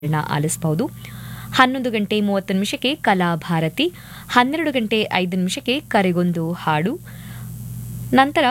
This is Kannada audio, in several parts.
ನ ಆಲಿಸಬಹುದು ಹನ್ನೊಂದು ಗಂಟೆ ಮೂವತ್ತು ನಿಮಿಷಕ್ಕೆ ಕಲಾಭಾರತಿ ಹನ್ನೆರಡು ಗಂಟೆ ಐದು ನಿಮಿಷಕ್ಕೆ ಕರೆಗೊಂದು ಹಾಡು ನಂತರ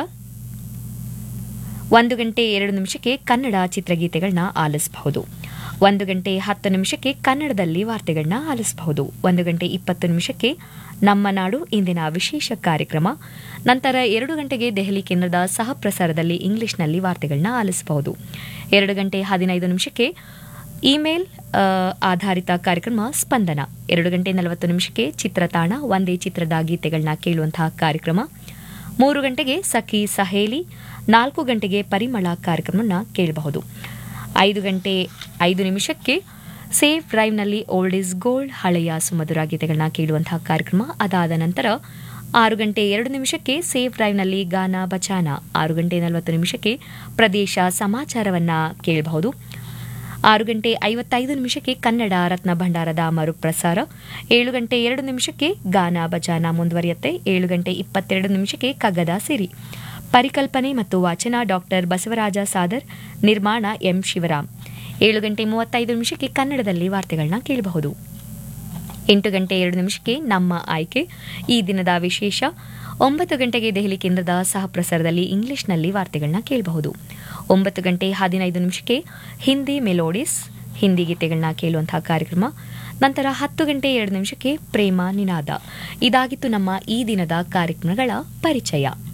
ಒಂದು ಗಂಟೆ ಎರಡು ನಿಮಿಷಕ್ಕೆ ಕನ್ನಡ ಚಿತ್ರಗೀತೆಗಳನ್ನ ಆಲಿಸಬಹುದು ಒಂದು ಗಂಟೆ ಹತ್ತು ನಿಮಿಷಕ್ಕೆ ಕನ್ನಡದಲ್ಲಿ ವಾರ್ತೆಗಳನ್ನ ಆಲಿಸಬಹುದು ಒಂದು ಗಂಟೆ ಇಪ್ಪತ್ತು ನಿಮಿಷಕ್ಕೆ ನಮ್ಮ ನಾಡು ಇಂದಿನ ವಿಶೇಷ ಕಾರ್ಯಕ್ರಮ ನಂತರ ಎರಡು ಗಂಟೆಗೆ ದೆಹಲಿ ಕೇಂದ್ರದ ಸಹ ಪ್ರಸಾರದಲ್ಲಿ ಇಂಗ್ಲಿಷ್ನಲ್ಲಿ ವಾರ್ತೆಗಳನ್ನ ಆಲಿಸಬಹುದು ಎರಡು ಗಂಟೆ ಹದಿನೈದು ನಿಮಿಷಕ್ಕೆ ಇಮೇಲ್ ಆ, ಆಧಾರಿತ ಕಾರ್ಯಕ್ರಮ ಸ್ಪಂದನ ಎರಡು ಗಂಟೆ ನಲವತ್ತು ನಿಮಿಷಕ್ಕೆ ಚಿತ್ರತಾಣ ಒಂದೇ ಚಿತ್ರದ ಗೀತೆಗಳನ್ನ ಕೇಳುವಂತಹ ಕಾರ್ಯಕ್ರಮ ಮೂರು ಗಂಟೆಗೆ ಸಖಿ ಸಹೇಲಿ ನಾಲ್ಕು ಗಂಟೆಗೆ ಪರಿಮಳ ಕಾರ್ಯಕ್ರಮವನ್ನು ಕೇಳಬಹುದು ಐದು ಗಂಟೆ ಐದು ನಿಮಿಷಕ್ಕೆ ಸೇಫ್ ಡ್ರೈವ್ನಲ್ಲಿ ಓಲ್ಡ್ ಇಸ್ ಗೋಲ್ಡ್ ಹಳೆಯ ಸುಮಧುರ ಗೀತೆಗಳನ್ನ ಕೇಳುವಂತಹ ಕಾರ್ಯಕ್ರಮ ಅದಾದ ನಂತರ ಆರು ಗಂಟೆ ಎರಡು ನಿಮಿಷಕ್ಕೆ ಸೇಫ್ ಡ್ರೈವ್ನಲ್ಲಿ ಗಾನ ಬಚಾನ ಆರು ಗಂಟೆ ನಲವತ್ತು ನಿಮಿಷಕ್ಕೆ ಪ್ರದೇಶ ಸಮಾಚಾರವನ್ನ ಕೇಳಬಹುದು ಆರು ಗಂಟೆ ಐವತ್ತೈದು ನಿಮಿಷಕ್ಕೆ ಕನ್ನಡ ರತ್ನ ಭಂಡಾರದ ಮರುಪ್ರಸಾರ ಏಳು ಗಂಟೆ ಎರಡು ನಿಮಿಷಕ್ಕೆ ಗಾನ ಬಜಾನ ಮುಂದುವರಿಯುತ್ತೆ ಏಳು ಗಂಟೆ ಇಪ್ಪತ್ತೆರಡು ನಿಮಿಷಕ್ಕೆ ಕಗ್ಗದ ಸಿರಿ ಪರಿಕಲ್ಪನೆ ಮತ್ತು ವಾಚನ ಡಾಕ್ಟರ್ ಬಸವರಾಜ ಸಾದರ್ ನಿರ್ಮಾಣ ಎಂ ಶಿವರಾಮ್ ಏಳು ಗಂಟೆ ಮೂವತ್ತೈದು ನಿಮಿಷಕ್ಕೆ ಕನ್ನಡದಲ್ಲಿ ವಾರ್ತೆಗಳನ್ನ ಕೇಳಬಹುದು ಎಂಟು ಗಂಟೆ ಎರಡು ನಿಮಿಷಕ್ಕೆ ನಮ್ಮ ಆಯ್ಕೆ ಈ ದಿನದ ವಿಶೇಷ ಒಂಬತ್ತು ಗಂಟೆಗೆ ದೆಹಲಿ ಕೇಂದ್ರದ ಸಹ ಪ್ರಸಾರದಲ್ಲಿ ಇಂಗ್ಲಿಷ್ನಲ್ಲಿ ವಾರ್ತೆಗಳನ್ನ ಕೇಳಬಹುದು ಒಂಬತ್ತು ಗಂಟೆ ಹದಿನೈದು ನಿಮಿಷಕ್ಕೆ ಹಿಂದಿ ಮೆಲೋಡಿಸ್ ಹಿಂದಿ ಗೀತೆಗಳನ್ನ ಕೇಳುವಂತಹ ಕಾರ್ಯಕ್ರಮ ನಂತರ ಹತ್ತು ಗಂಟೆ ಎರಡು ನಿಮಿಷಕ್ಕೆ ಪ್ರೇಮ ನಿನಾದ ಇದಾಗಿತ್ತು ನಮ್ಮ ಈ ದಿನದ ಕಾರ್ಯಕ್ರಮಗಳ ಪರಿಚಯ